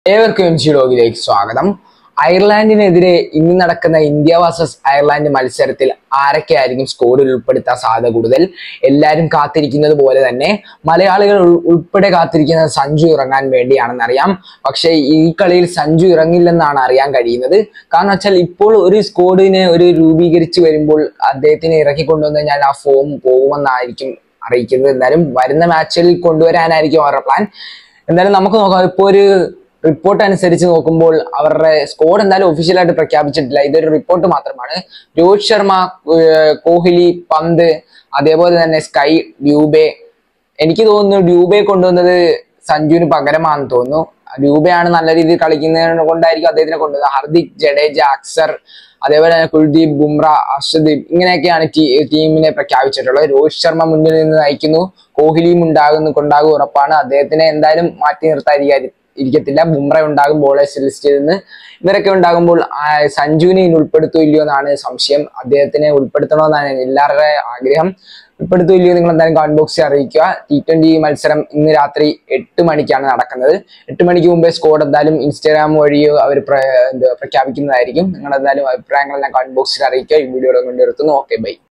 ഏവർക്കും M G ലോഗിലേക്ക് സ്വാഗതം അയർലാൻഡിനെതിരെ ഇന്ന് നടക്കുന്ന ഇന്ത്യ വേഴ്സസ് അയർലാൻഡ് മത്സരത്തിൽ ആരൊക്കെയായിരിക്കും സ്കോഡിൽ ഉൾപ്പെടുത്താൻ സാധ്യത കൂടുതൽ എല്ലാവരും കാത്തിരിക്കുന്നത് പോലെ തന്നെ മലയാളികൾ ഉൾ- ഉൾപ്പെടെ കാത്തിരിക്കുന്നത് സഞ്ജു ഇറങ്ങാൻ വേണ്ടിയാണെന്നറിയാം പക്ഷേ ഈ കളിയിൽ സഞ്ജു ഇറങ്ങില്ലെന്നാണ് അറിയാൻ കഴിയുന്നത് കാരണം വെച്ചാൽ ഇപ്പോൾ ഒരു സ്കോഡിനെ ഒരു രൂപീകരിച്ച് വരുമ്പോൾ അദ്ദേഹത്തിനെ ഇറക്കിക്കൊണ്ടുവന്നു കഴിഞ്ഞാൽ ആ ഫോം പോകുമെന്നായിരിക്കും അറിയിക്കുന്നത് എന്തായാലും വരുന്ന മാച്ചിൽ കൊണ്ടുവരാനായിരിക്കും അവരുടെ പ്ലാൻ എന്തായാലും നമുക്ക് നോക്കാം ഇപ്പോൾ ഒരു റിപ്പോർട്ട് അനുസരിച്ച് നോക്കുമ്പോൾ അവരുടെ സ്കോഡ് എന്തായാലും ഒഫീഷ്യലായിട്ട് പ്രഖ്യാപിച്ചിട്ടില്ല ഇതൊരു റിപ്പോർട്ട് മാത്രമാണ് രോഹിത് ശർമ്മ ഏർ കോഹ്ലി പന്ത് അതേപോലെ തന്നെ സ്കൈ ഡ്യൂബെ എനിക്ക് തോന്നുന്നു ഡ്യൂബെ കൊണ്ടുവന്നത് സഞ്ജുവിന് പകരമാണെന്ന് തോന്നുന്നു ഡ്യൂബെയാണ് നല്ല രീതിയിൽ കളിക്കുന്നത് കൊണ്ടായിരിക്കും അദ്ദേഹത്തിനെ കൊണ്ടുവന്നത് ഹർദിക് ജഡേജ അക്സർ അതേപോലെ തന്നെ കുൽദീപ് ബുംറ അർഷദീപ് ഇങ്ങനെയൊക്കെയാണ് ടീ ടീമിനെ പ്രഖ്യാപിച്ചിട്ടുള്ളത് രോഹിത് ശർമ്മ മുന്നിൽ നിന്ന് നയിക്കുന്നു കോഹ്ലിയും ഉണ്ടാകുന്നു കൊണ്ടാകും ഉറപ്പാണ് അദ്ദേഹത്തിനെ എന്തായാലും മാറ്റി നിർത്താതിരിക്കാൻ ഇരിക്കത്തില്ല ബുംറ ഉണ്ടാകും ബോളേഴ്സ് ലിസ്റ്റിൽ നിന്ന് ഇവരൊക്കെ ഉണ്ടാകുമ്പോൾ ആ, സഞ്ജുവിനെ ഇനി ഉൾപ്പെടുത്തോ ഇല്ലയോ എന്നാണ് സംശയം അദ്ദേഹത്തിനെ ഉൾപ്പെടുത്തണമെന്നാണ് എല്ലാവരുടെ ആഗ്രഹം ഉൾപ്പെടുത്തോ ഇല്ലയോ നിങ്ങൾ എന്തായാലും കമന്റ് ബോക്സിൽ അറിയിക്കുക ടി ട്വന്റി മത്സരം ഇന്ന് രാത്രി എട്ട് മണിക്കാണ് നടക്കുന്നത് എട്ട് മണിക്ക് മുമ്പേ സ്കോഡ് എന്തായാലും ഇൻസ്റ്റാഗ്രാം വഴിയോ അവർ പ്രഖ്യാപിക്കുന്നതായിരിക്കും നിങ്ങൾ എന്തായാലും അഭിപ്രായങ്ങളെല്ലാം കമന്റ് ബോക്സിൽ അറിയിക്കുക ഈ വീഡിയോ കൊണ്ട് നിർത്തുന്നു ഓക്കെ ബൈ